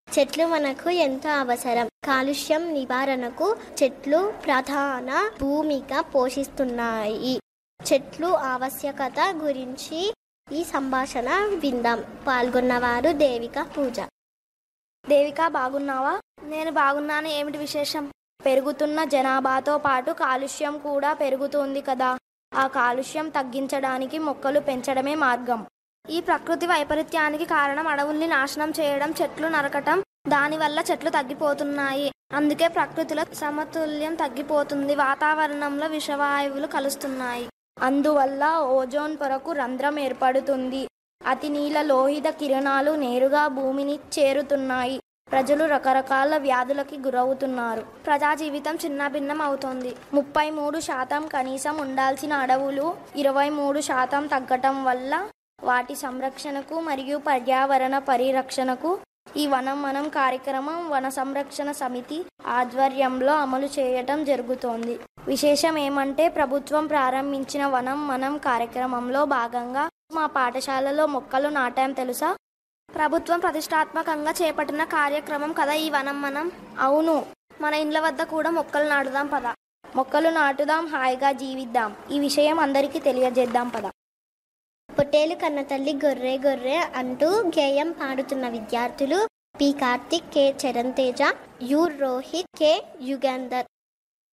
చెట్లు మనకు ఎంతో అవసరం కాలుష్యం నివారణకు చెట్లు ప్రధాన భూమిక పోషిస్తున్నాయి చెట్లు ఆవశ్యకత గురించి ఈ సంభాషణ విందాం పాల్గొన్నవారు దేవిక పూజ దేవిక బాగున్నావా నేను బాగున్నాను ఏమిటి విశేషం పెరుగుతున్న జనాభాతో పాటు కాలుష్యం కూడా పెరుగుతుంది కదా ఆ కాలుష్యం తగ్గించడానికి మొక్కలు పెంచడమే మార్గం ఈ ప్రకృతి వైపరీత్యానికి కారణం అడవుల్ని నాశనం చేయడం చెట్లు నరకటం దానివల్ల చెట్లు తగ్గిపోతున్నాయి అందుకే ప్రకృతిలో సమతుల్యం తగ్గిపోతుంది వాతావరణంలో విషవాయువులు కలుస్తున్నాయి అందువల్ల ఓజోన్ పొరకు రంధ్రం ఏర్పడుతుంది అతి నీల లోహిత కిరణాలు నేరుగా భూమిని చేరుతున్నాయి ప్రజలు రకరకాల వ్యాధులకి గురవుతున్నారు ప్రజా జీవితం చిన్నభిన్నం అవుతోంది ముప్పై మూడు శాతం కనీసం ఉండాల్సిన అడవులు ఇరవై మూడు శాతం తగ్గటం వల్ల వాటి సంరక్షణకు మరియు పర్యావరణ పరిరక్షణకు ఈ వనం మనం కార్యక్రమం వన సంరక్షణ సమితి ఆధ్వర్యంలో అమలు చేయటం జరుగుతోంది విశేషం ఏమంటే ప్రభుత్వం ప్రారంభించిన వనం మనం కార్యక్రమంలో భాగంగా మా పాఠశాలలో మొక్కలు నాటాం తెలుసా ప్రభుత్వం ప్రతిష్టాత్మకంగా చేపట్టిన కార్యక్రమం కదా ఈ వనం మనం అవును మన ఇండ్ల వద్ద కూడా మొక్కలు నాటుదాం పద మొక్కలు నాటుదాం హాయిగా జీవిద్దాం ఈ విషయం అందరికీ తెలియజేద్దాం పద పొట్టేలు కన్న తల్లి గొర్రె గొర్రె అంటూ గేయం పాడుతున్న విద్యార్థులు P Karthik K Charan Teja U Rohit K Yugandhar